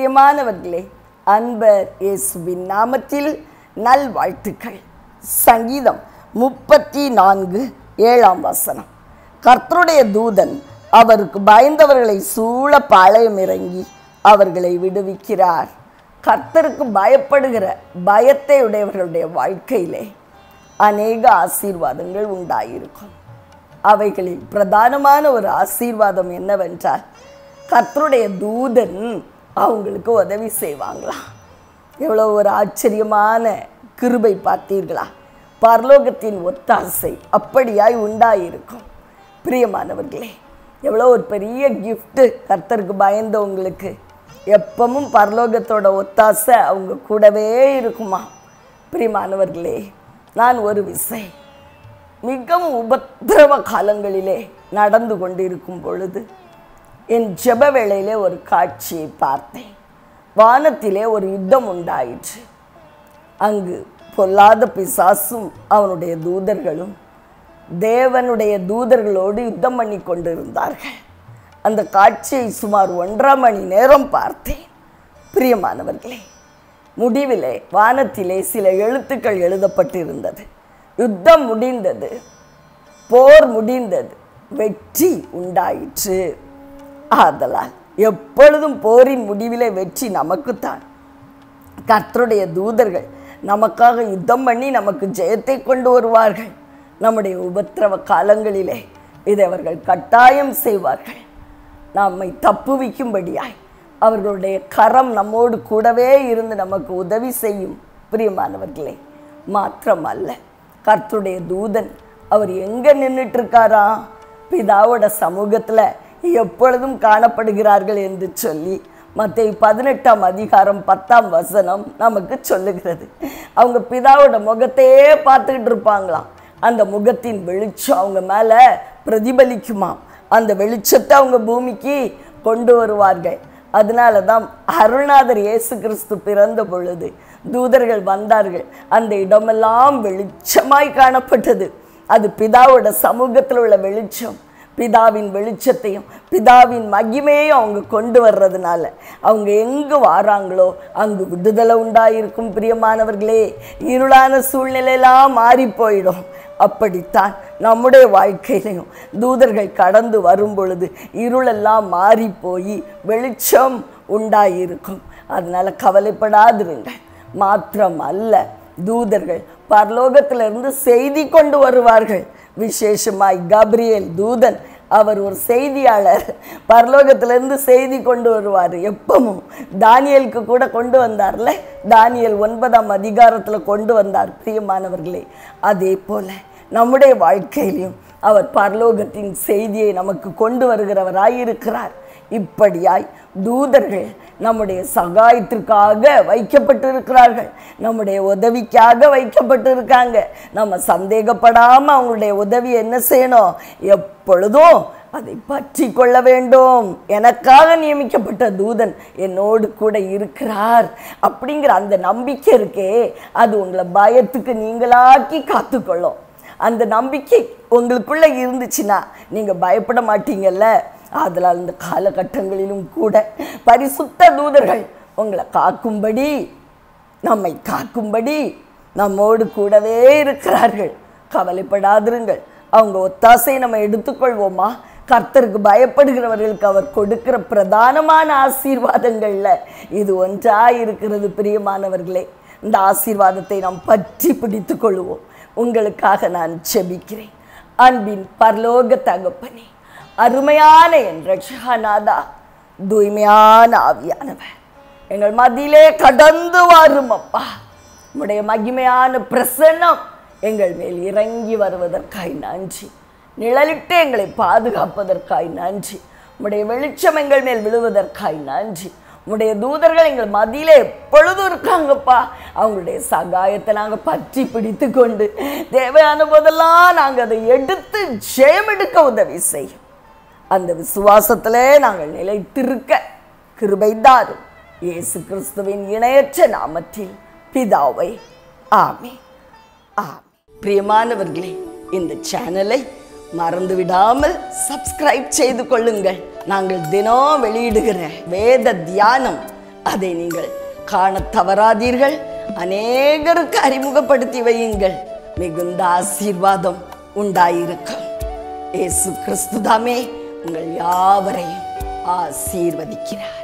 பிரியமானவர்களே அன்பர் இயேசுவின் நாமத்தில் நல்வாழ்த்துக்கள் சங்கீதம் முப்பத்தி நான்கு ஏழாம் வசனம் கர்த்தருடைய தூதன் அவருக்கு பயந்தவர்களை சூழ பாளையம் இறங்கி அவர்களை விடுவிக்கிறார் கர்த்தருக்கு பயப்படுகிற பயத்தை உடையவர்களுடைய வாழ்க்கையிலே அநேக ஆசீர்வாதங்கள் உண்டாயிருக்கும் அவைகளில் பிரதானமான ஒரு ஆசீர்வாதம் என்னவென்றால் கர்த்தருடைய தூதன் அவங்களுக்கு உதவி செய்வாங்களாம் எவ்வளோ ஒரு ஆச்சரியமான கிருபை பார்த்தீர்களா பரலோகத்தின் ஒத்தாசை அப்படியாய் உண்டாயிருக்கும் பிரியமானவர்களே எவ்வளோ ஒரு பெரிய கிஃப்ட்டு கர்த்தருக்கு பயந்தவங்களுக்கு எப்பவும் பரலோகத்தோட ஒத்தாசை அவங்க கூடவே இருக்குமா பிரியமானவர்களே நான் ஒரு விசை மிகவும் உபத்திரவ காலங்களிலே நடந்து கொண்டிருக்கும் பொழுது என் ஜெப வேளையிலே ஒரு காட்சியை பார்த்தேன் வானத்திலே ஒரு யுத்தம் உண்டாயிற்று அங்கு பொல்லாத பிசாசும் அவனுடைய தூதர்களும் தேவனுடைய தூதர்களோடு யுத்தம் பண்ணி கொண்டிருந்தார்கள் அந்த காட்சியை சுமார் ஒன்றரை மணி நேரம் பார்த்தேன் பிரியமானவர்களே முடிவிலே வானத்திலே சில எழுத்துக்கள் எழுதப்பட்டிருந்தது யுத்தம் முடிந்தது போர் முடிந்தது வெற்றி உண்டாயிற்று ஆதலால் எப்பொழுதும் போரின் முடிவிலே வெற்றி நமக்குத்தான் கர்த்தருடைய தூதர்கள் நமக்காக யுத்தம் பண்ணி நமக்கு ஜெயத்தை கொண்டு வருவார்கள் நம்முடைய உபத்திரவ காலங்களிலே இதை அவர்கள் கட்டாயம் செய்வார்கள் நம்மை தப்புவிக்கும்படியாய் அவர்களுடைய கரம் நம்மோடு கூடவே இருந்து நமக்கு உதவி செய்யும் பிரியமானவர்களே மாத்திரம் அல்ல கர்த்தருடைய தூதன் அவர் எங்கே நின்றுட்டு இருக்காரா பிதாவோட சமூகத்தில் எப்பொழுதும் காணப்படுகிறார்கள் என்று சொல்லி மற்ற பதினெட்டாம் அதிகாரம் பத்தாம் வசனம் நமக்கு சொல்லுகிறது அவங்க பிதாவோட முகத்தையே பார்த்துக்கிட்டு இருப்பாங்களாம் அந்த முகத்தின் வெளிச்சம் அவங்க மேலே பிரதிபலிக்குமாம் அந்த வெளிச்சத்தை அவங்க பூமிக்கு கொண்டு வருவார்கள் அதனால தான் அருணாதர் இயேசு கிறிஸ்து பிறந்த பொழுது தூதர்கள் வந்தார்கள் அந்த இடமெல்லாம் வெளிச்சமாய் காணப்பட்டது அது பிதாவோட சமூகத்தில் உள்ள வெளிச்சம் பிதாவின் வெளிச்சத்தையும் பிதாவின் மகிமையும் அவங்க கொண்டு வர்றதுனால அவங்க எங்கே வாராங்களோ அங்கு விடுதலை உண்டாயிருக்கும் பிரியமானவர்களே இருளான சூழ்நிலையெல்லாம் மாறி போயிடும் அப்படித்தான் நம்முடைய வாழ்க்கையிலையும் தூதர்கள் கடந்து வரும் பொழுது இருளெல்லாம் மாறி போய் வெளிச்சம் உண்டாயிருக்கும் அதனால கவலைப்படாதிருங்க மாத்திரம் அல்ல தூதர்கள் பரலோகத்திலிருந்து செய்தி கொண்டு வருவார்கள் விசேஷமாய் கப்ரியேல் தூதன் அவர் ஒரு செய்தியாளர் பரலோகத்திலிருந்து செய்தி கொண்டு வருவார் எப்பவும் தானியலுக்கு கூட கொண்டு வந்தார்ல தானியல் ஒன்பதாம் அதிகாரத்தில் கொண்டு வந்தார் பிரியமானவர்களே அதே போல நம்முடைய வாழ்க்கையிலையும் அவர் பரலோகத்தின் செய்தியை நமக்கு கொண்டு வருகிறவராயிருக்கிறார் இப்படியாய் தூதர்கள் நம்முடைய சகாயத்திற்காக வைக்கப்பட்டிருக்கிறார்கள் நம்முடைய உதவிக்காக வைக்கப்பட்டிருக்காங்க நம்ம சந்தேகப்படாமல் அவங்களுடைய உதவி என்ன செய்யணும் எப்பொழுதும் அதை பற்றி கொள்ள வேண்டும் எனக்காக நியமிக்கப்பட்ட தூதன் என்னோடு கூட இருக்கிறார் அப்படிங்கிற அந்த நம்பிக்கை இருக்கே அது உங்களை பயத்துக்கு நீங்களாக்கி காத்துக்கொள்ளும் அந்த நம்பிக்கை உங்களுக்குள்ள இருந்துச்சுன்னா நீங்கள் பயப்பட மாட்டீங்கல்ல அதனால் இந்த காலகட்டங்களிலும் கூட பரிசுத்த தூதர்கள் உங்களை காக்கும்படி நம்மை காக்கும்படி நம்மோடு கூடவே இருக்கிறார்கள் கவலைப்படாதிருங்கள் அவங்க ஒத்தாசை நம்ம எடுத்துக்கொள்வோமா கர்த்தருக்கு பயப்படுகிறவர்களுக்கு அவர் கொடுக்கிற பிரதானமான ஆசீர்வாதங்கள்ல இது ஒன்றா இருக்கிறது பிரியமானவர்களே இந்த ஆசீர்வாதத்தை நாம் பற்றி பிடித்து கொள்வோம் உங்களுக்காக நான் செபிக்கிறேன் அன்பின் பரலோக தகப்பனே அருமையான என் ரட்சகநாதா தூய்மையான ஆவியானவர் எங்கள் மத்தியிலே கடந்து வரும் அப்பா உம்முடைய மகிமையான பிரசன்னம் எங்கள் மேல் இறங்கி வருவதற்காய் நன்றி நிழலிட்டு எங்களை பாதுகாப்பதற்காய் நன்றி உம்முடைய வெளிச்சம் எங்கள் மேல் விழுவதற்காய் நன்றி உம்முடைய தூதர்கள் எங்கள் மத்தியிலே எப்பொழுதும் இருக்காங்கப்பா அவங்களுடைய சகாயத்தை நாங்கள் பற்றி பிடித்து கொண்டு தேவையான போதெல்லாம் நாங்கள் அதை எடுத்து ஜெயமெடுக்க உதவி செய்யும் அந்த விசுவாசத்திலே நாங்கள் நிலைத்திருக்க கிருபை தாரும் இயேசு கிறிஸ்துவின் இணையற்ற நாமத்தில் பிதாவை ஆமே ஆமே பிரியமானவர்களே இந்த சேனலை மறந்து விடாமல் சப்ஸ்கிரைப் செய்து கொள்ளுங்கள் நாங்கள் தினம் வெளியிடுகிற வேத தியானம் அதை நீங்கள் காணத் தவறாதீர்கள் அநேகருக்கு அறிமுகப்படுத்தி வையுங்கள் மிகுந்த ஆசீர்வாதம் உண்டாயிருக்கும் இயேசு கிறிஸ்துதாமே உங்கள் யாவரையும் ஆசீர்வதிக்கிறார்